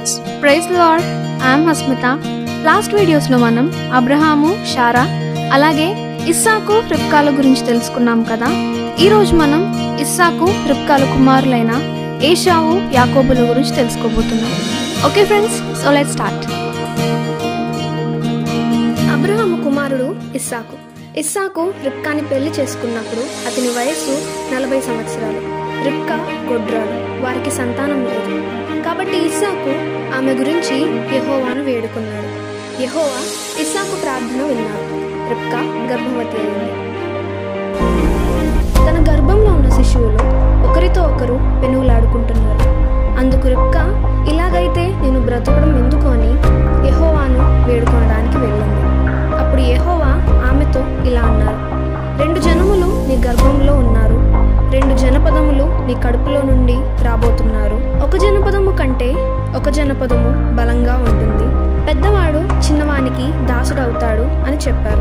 praise Lord I'm Hasmitha last వీడియోస్లో మనం అబ్రహాము షారా అలాగే ఇస్సాకు రిప్కాల గురించి తెలుసుకున్నాం కదా ఈరోజు మనం ఇస్సాకు రిప్కాల కుమారులైన ఏషావు యాకోబుల గురించి తెలుసుకోబోతున్నాం okay friends so let start Abraham కుమారుడు ఇస్సాకు ఇస్సాకు రిప్కాని పెళ్లి చేసుకున్నప్పుడు అతని వయస్సు నలభై సంవత్సరాలు రిప్కా గొడ్రాలు వారికి సంతానం లేదు కాబట్టి ఇస్సాకు ఆమె గురించి యెహోవాను వేడుకున్నాడు యెహోవా ఇస్సాకు ప్రార్థన విన్నాడు రిప్కా గర్భవతి అయింది తన గర్భంలో ఉన్న శిశువులు ఒకరితో ఒకరు పెనుగులాడుకుంటున్నారు అందుకు రిప్కా ఇలాగైతే నేను బ్రతకడం ఎందుకు అని యెహోవాను వేడుకొనడానికి వెళ్ళింది అప్పుడు యెహోవా ఆమెతో ఇలా అన్నారు రెండు జనములు నీ గర్భంలో ఉన్నారు రెండు జనపదములు నీ కడుపులో నుండి రాబోతున్నారు ఒక జనపదము కంటే ఒక జనపదము బలంగా ఉంటుంది పెద్దవాడు చిన్నవానికి దాసుడవుతాడు అని చెప్పారు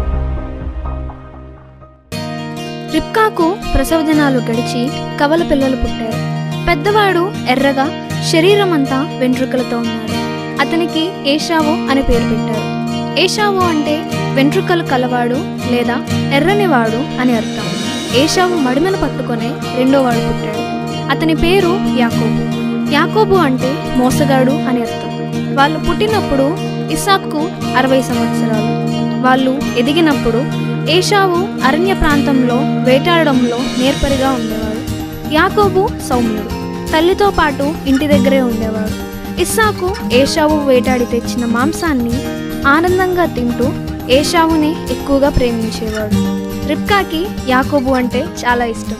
రిప్కాకు ప్రసవ దినాలు గడిచి కవల పిల్లలు పుట్టారు పెద్దవాడు ఎర్రగా శరీరం అంతా వెంట్రుకలతో ఉన్నాడు అతనికి ఏషావు అని పేరు పెట్టారు ఏషావు అంటే వెంట్రుకలు కలవాడు లేదా ఎర్రనివాడు అని అర్థం ఏషావు మడిమెను పట్టుకొనే రెండోవాడు పుట్టాడు అతని పేరు యాకోబు యాకోబు అంటే మోసగాడు అని అర్థం వాళ్ళు పుట్టినప్పుడు ఇసాక్కు అరవై సంవత్సరాలు వాళ్ళు ఎదిగినప్పుడు ఏషావు అరణ్య ప్రాంతంలో వేటాడడంలో నేర్పరిగా ఉండేవాడు యాకోబు సౌమ్యుడు తల్లితో పాటు ఇంటి దగ్గరే ఉండేవాడు ఇస్సాకు ఏషావు వేటాడి తెచ్చిన మాంసాన్ని ఆనందంగా తింటూ ఏషావుని ఎక్కువగా ప్రేమించేవాడు రిప్కాకి యాకోబు అంటే చాలా ఇష్టం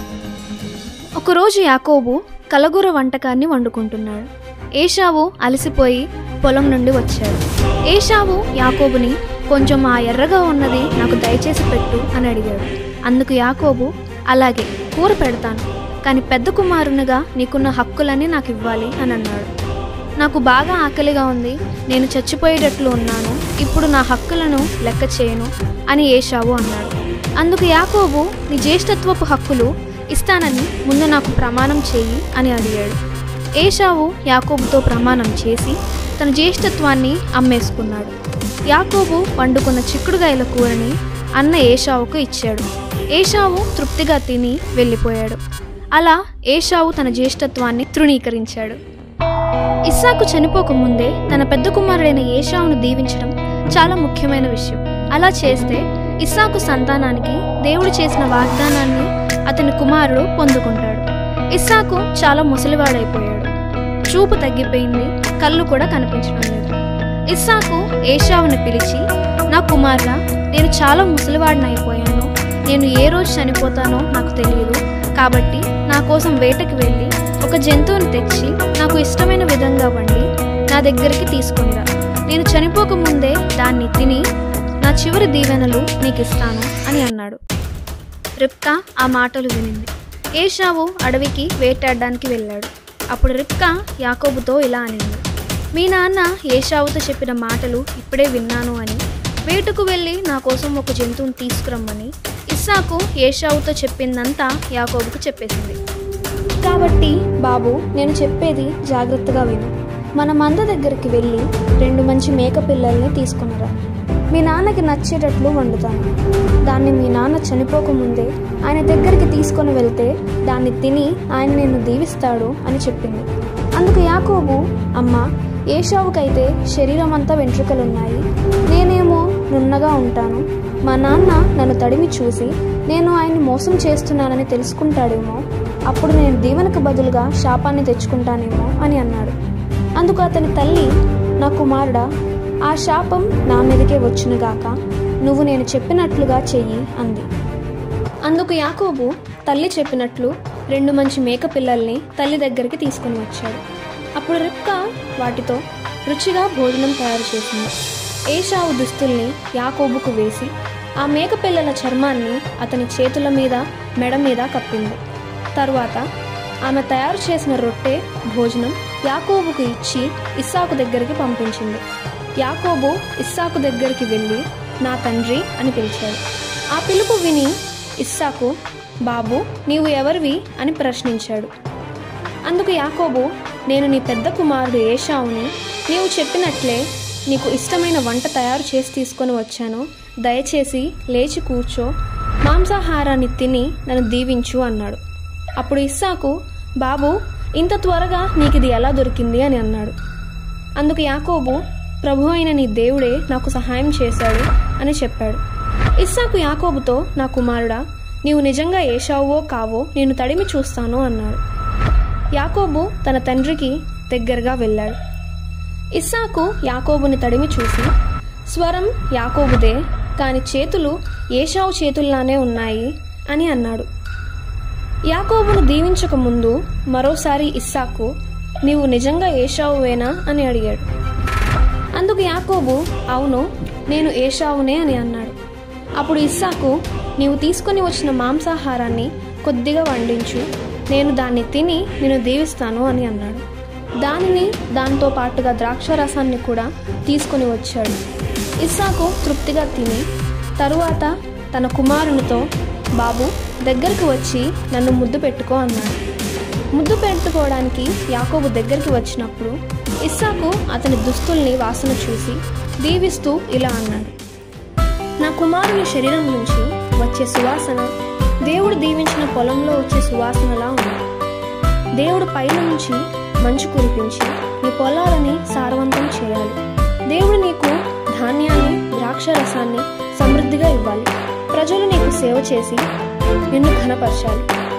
ఒకరోజు యాకోబు కలగూర వంటకాన్ని వండుకుంటున్నాడు ఏషావు అలసిపోయి పొలం నుండి వచ్చాడు ఏషావు యాకోబుని కొంచెం ఆ ఎర్రగా ఉన్నది నాకు దయచేసి పెట్టు అని అడిగాడు అందుకు యాకోబు అలాగే కూర పెడతాను కానీ పెద్ద కుమారునిగా నీకున్న హక్కులన్నీ నాకు ఇవ్వాలి అని అన్నాడు నాకు బాగా ఆకలిగా ఉంది నేను చచ్చిపోయేటట్లు ఉన్నాను ఇప్పుడు నా హక్కులను లెక్క చేయను అని ఏషావు అన్నాడు అందుకు యాకోబు నీ జ్యేష్ఠత్వపు హక్కులు ఇస్తానని ముందు నాకు ప్రమాణం చేయి అని అడిగాడు ఏషావు యాకోబుతో ప్రమాణం చేసి తన జ్యేష్ఠత్వాన్ని అమ్మేసుకున్నాడు యాకోబు వండుకున్న చిక్కుడుగాయల కూరని అన్న ఏషావుకు ఇచ్చాడు ఏషావు తృప్తిగా తిని వెళ్ళిపోయాడు అలా ఏషావు తన జ్యేష్ఠత్వాన్ని తృణీకరించాడు ఇస్సాకు చనిపోకముందే తన పెద్ద కుమారుడైన ఏషావును దీవించడం చాలా ముఖ్యమైన విషయం అలా చేస్తే ఇస్సాకు సంతానానికి దేవుడు చేసిన వాగ్దానాన్ని అతని కుమారుడు పొందుకుంటాడు ఇస్సాకు చాలా ముసలివాడైపోయాడు చూపు తగ్గిపోయింది కళ్ళు కూడా కనిపించడం లేదు ఇస్సాకు ఏషావుని పిలిచి నా కుమారుడా నేను చాలా ముసలివాడిని అయిపోయాను నేను ఏ రోజు చనిపోతానో నాకు తెలియదు కాబట్టి నా కోసం వేటకి వెళ్ళి ఒక జంతువుని తెచ్చి నాకు ఇష్టమైన విధంగా వండి నా దగ్గరికి తీసుకునిరా నేను చనిపోకముందే దాన్ని తిని నా చివరి దీవెనలు నీకు ఇస్తాను అని అన్నాడు రిప్కా ఆ మాటలు వినింది ఏషావు అడవికి వేటాడడానికి వెళ్ళాడు అప్పుడు రిప్కా యాకోబుతో ఇలా అనింది మీ నాన్న ఏషావుతో చెప్పిన మాటలు ఇప్పుడే విన్నాను అని వేటకు వెళ్ళి నా కోసం ఒక జంతువుని తీసుకురమ్మని ఇస్సాకు ఏషావుతో చెప్పిందంతా యాకోబుకు చెప్పేసింది కాబట్టి బాబు నేను చెప్పేది జాగ్రత్తగా విను మన మంద దగ్గరికి వెళ్ళి రెండు మంచి మేక పిల్లల్ని తీసుకునిరా మీ నాన్నకి నచ్చేటట్లు వండుతాను దాన్ని మీ నాన్న చనిపోకముందే ఆయన దగ్గరికి తీసుకొని వెళ్తే దాన్ని తిని ఆయన నిన్ను దీవిస్తాడు అని చెప్పింది అందుకు యాకోబు అమ్మ ఏషావుకైతే శరీరం అంతా వెంట్రుకలున్నాయి నేనేమో నున్నగా ఉంటాను మా నాన్న నన్ను తడిమి చూసి నేను ఆయన్ని మోసం చేస్తున్నానని తెలుసుకుంటాడేమో అప్పుడు నేను దీవెనకు బదులుగా శాపాన్ని తెచ్చుకుంటానేమో అని అన్నాడు అందుకు అతని తల్లి నా కుమారుడా ఆ శాపం నా మీదకే వచ్చునుగాక నువ్వు నేను చెప్పినట్లుగా చెయ్యి అంది అందుకు యాకోబు తల్లి చెప్పినట్లు రెండు మంచి మేక పిల్లల్ని తల్లి దగ్గరికి తీసుకుని వచ్చాడు అప్పుడు రిప్కా వాటితో రుచిగా భోజనం తయారు చేసింది ఏషావు దుస్తుల్ని యాకోబుకు వేసి ఆ మేక పిల్లల చర్మాన్ని అతని చేతుల మీద మెడ మీద కప్పింది తరువాత ఆమె తయారు చేసిన రొట్టె భోజనం యాకోబుకు ఇచ్చి ఇస్సాకు దగ్గరికి పంపించింది యాకోబు ఇస్సాకు దగ్గరికి వెళ్ళి నా తండ్రి అని పిలిచాడు ఆ పిలుపు విని ఇస్సాకు బాబు నీవు ఎవరివి అని ప్రశ్నించాడు అందుకు యాకోబు నేను నీ పెద్ద కుమారుడు ఏషావుని నీవు చెప్పినట్లే నీకు ఇష్టమైన వంట తయారు చేసి తీసుకొని వచ్చాను దయచేసి లేచి కూర్చో మాంసాహారాన్ని తిని నన్ను దీవించు అన్నాడు అప్పుడు ఇస్సాకు బాబు ఇంత త్వరగా నీకు ఇది ఎలా దొరికింది అని అన్నాడు అందుకు యాకోబు ప్రభు అయిన నీ దేవుడే నాకు సహాయం చేశాడు అని చెప్పాడు ఇస్సాకు యాకోబుతో నా కుమారుడా నీవు నిజంగా ఏషావో కావో నేను తడిమి చూస్తాను అన్నాడు యాకోబు తన తండ్రికి దగ్గరగా వెళ్ళాడు ఇస్సాకు యాకోబుని తడిమి చూసి స్వరం యాకోబుదే కాని చేతులు ఏషావు చేతుల్లానే ఉన్నాయి అని అన్నాడు యాకోబును దీవించక ముందు మరోసారి ఇస్సాకు నీవు నిజంగా ఏషావువేనా అని అడిగాడు అందుకు యాకోబు అవును నేను ఏషావునే అని అన్నాడు అప్పుడు ఇస్సాకు నీవు తీసుకొని వచ్చిన మాంసాహారాన్ని కొద్దిగా వండించు నేను దాన్ని తిని నేను దీవిస్తాను అని అన్నాడు దానిని దాంతో పాటుగా ద్రాక్ష రసాన్ని కూడా తీసుకొని వచ్చాడు ఇస్సాకు తృప్తిగా తిని తరువాత తన కుమారునితో బాబు దగ్గరికి వచ్చి నన్ను ముద్దు పెట్టుకో అన్నాడు ముద్దు పెట్టుకోవడానికి యాకోబు దగ్గరికి వచ్చినప్పుడు ఇస్సాకు అతని దుస్తుల్ని వాసన చూసి దీవిస్తూ ఇలా అన్నాడు నా కుమారుని శరీరం నుంచి వచ్చే సువాసన దేవుడు దీవించిన పొలంలో వచ్చే సువాసనలా ఉంది దేవుడు పైన నుంచి మంచు కురిపించి నీ పొలాలని సారవంతం చేయాలి దేవుడు నీకు ధాన్యాన్ని ద్రాక్ష రసాన్ని సమృద్ధిగా ఇవ్వాలి ప్రజలు నీకు సేవ చేసి నిన్ను ఘనపరచాలి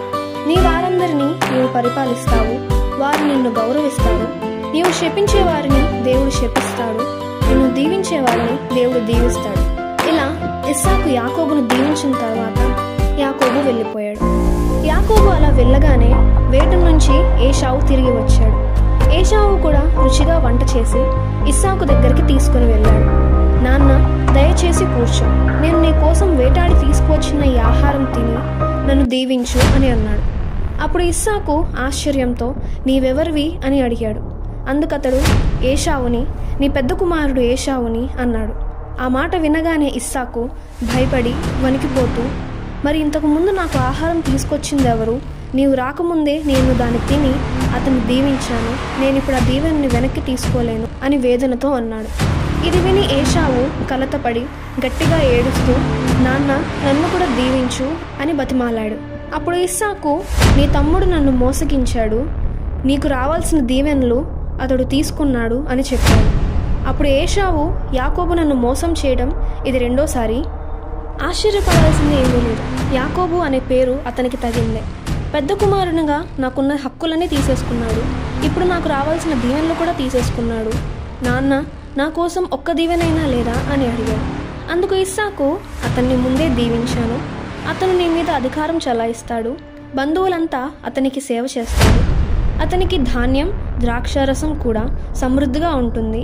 నీ వారందరినీ నీవు పరిపాలిస్తావు వారు నిన్ను గౌరవిస్తారు నీవు శపించే వారిని దేవుడు శపిస్తాడు నిన్ను దీవించే వారిని దేవుడు దీవిస్తాడు ఇలా ఇస్సాకు యాకోబును దీవించిన తర్వాత యాకోబు వెళ్ళిపోయాడు యాకోబు అలా వెళ్ళగానే వేట నుంచి ఏషావు తిరిగి వచ్చాడు ఏషావు కూడా రుచిగా వంట చేసి ఇస్సాకు దగ్గరికి తీసుకుని వెళ్ళాడు నాన్న దయచేసి కూర్చో నేను నీ కోసం వేటాడి తీసుకువచ్చిన ఈ ఆహారం తిని నన్ను దీవించు అని అన్నాడు అప్పుడు ఇస్సాకు ఆశ్చర్యంతో నీవెవరివి అని అడిగాడు అందుకతడు ఏషావుని నీ పెద్ద కుమారుడు ఏషావుని అన్నాడు ఆ మాట వినగానే ఇస్సాకు భయపడి వణికిపోతూ మరి ఇంతకు ముందు నాకు ఆహారం తీసుకొచ్చింది ఎవరు నీవు రాకముందే నేను దాన్ని తిని అతను దీవించాను నేను ఇప్పుడు ఆ దీవెనని వెనక్కి తీసుకోలేను అని వేదనతో అన్నాడు ఇది విని ఏషావు కలతపడి గట్టిగా ఏడుస్తూ నాన్న నన్ను కూడా దీవించు అని బతిమాలాడు అప్పుడు ఇస్సాకు నీ తమ్ముడు నన్ను మోసగించాడు నీకు రావాల్సిన దీవెనలు అతడు తీసుకున్నాడు అని చెప్పాడు అప్పుడు ఏషావు యాకోబు నన్ను మోసం చేయడం ఇది రెండోసారి ఆశ్చర్యపడాల్సింది ఏమీ లేదు యాకోబు అనే పేరు అతనికి తగిందే పెద్ద కుమారునిగా నాకున్న హక్కులన్నీ తీసేసుకున్నాడు ఇప్పుడు నాకు రావాల్సిన దీవెనలు కూడా తీసేసుకున్నాడు నాన్న నా కోసం ఒక్క దీవెనైనా లేదా అని అడిగాడు అందుకు ఇస్సాకు అతన్ని ముందే దీవించాను అతను నీ మీద అధికారం చలాయిస్తాడు బంధువులంతా అతనికి సేవ చేస్తారు అతనికి ధాన్యం ద్రాక్షారసం కూడా సమృద్ధిగా ఉంటుంది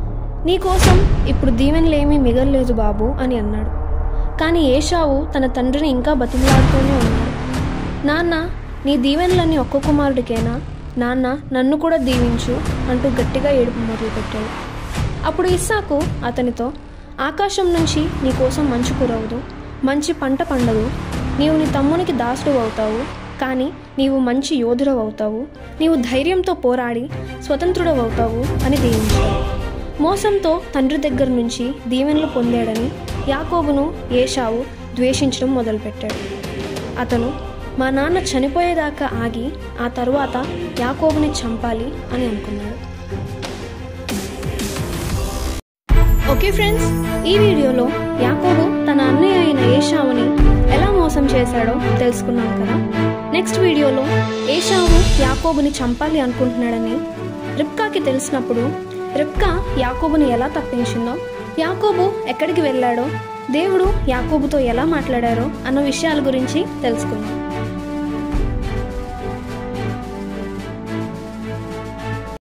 నీకోసం ఇప్పుడు దీవెనలేమీ మిగల్లేదు బాబు అని అన్నాడు కానీ ఏషావు తన తండ్రిని ఇంకా బతిమలాడుతూనే ఉన్నాడు నాన్న నీ దీవెనలన్నీ ఒక్క కుమారుడికేనా నాన్న నన్ను కూడా దీవించు అంటూ గట్టిగా ఏడుపు మొదలుపెట్టాడు అప్పుడు ఇస్సాకు అతనితో ఆకాశం నుంచి నీ కోసం మంచు కురవదు మంచి పంట పండదు నీవు నీ తమ్మునికి దాసుడు అవుతావు కానీ నీవు మంచి యోధుడవు అవుతావు నీవు ధైర్యంతో పోరాడి స్వతంత్రుడవు అవుతావు అని దీవించాడు మోసంతో తండ్రి దగ్గర నుంచి దీవెనలు పొందాడని యాకోబును ఏషావు ద్వేషించడం మొదలుపెట్టాడు అతను మా నాన్న చనిపోయేదాకా ఆగి ఆ తరువాత యాకోబుని చంపాలి అని అనుకున్నాడు ఓకే ఫ్రెండ్స్ ఈ వీడియోలో యాకోబు తన అన్నయ్య అయిన ఏషావుని ఎలా మోసం చేశాడో తెలుసుకున్నాం కదా నెక్స్ట్ వీడియోలో ఏషావు యాకోబుని చంపాలి అనుకుంటున్నాడని రిప్కాకి తెలిసినప్పుడు రిప్కా యాకోబుని ఎలా తప్పించిందో యాకోబు ఎక్కడికి వెళ్ళాడో దేవుడు యాకోబుతో ఎలా మాట్లాడారో అన్న విషయాల గురించి తెలుసుకుందాం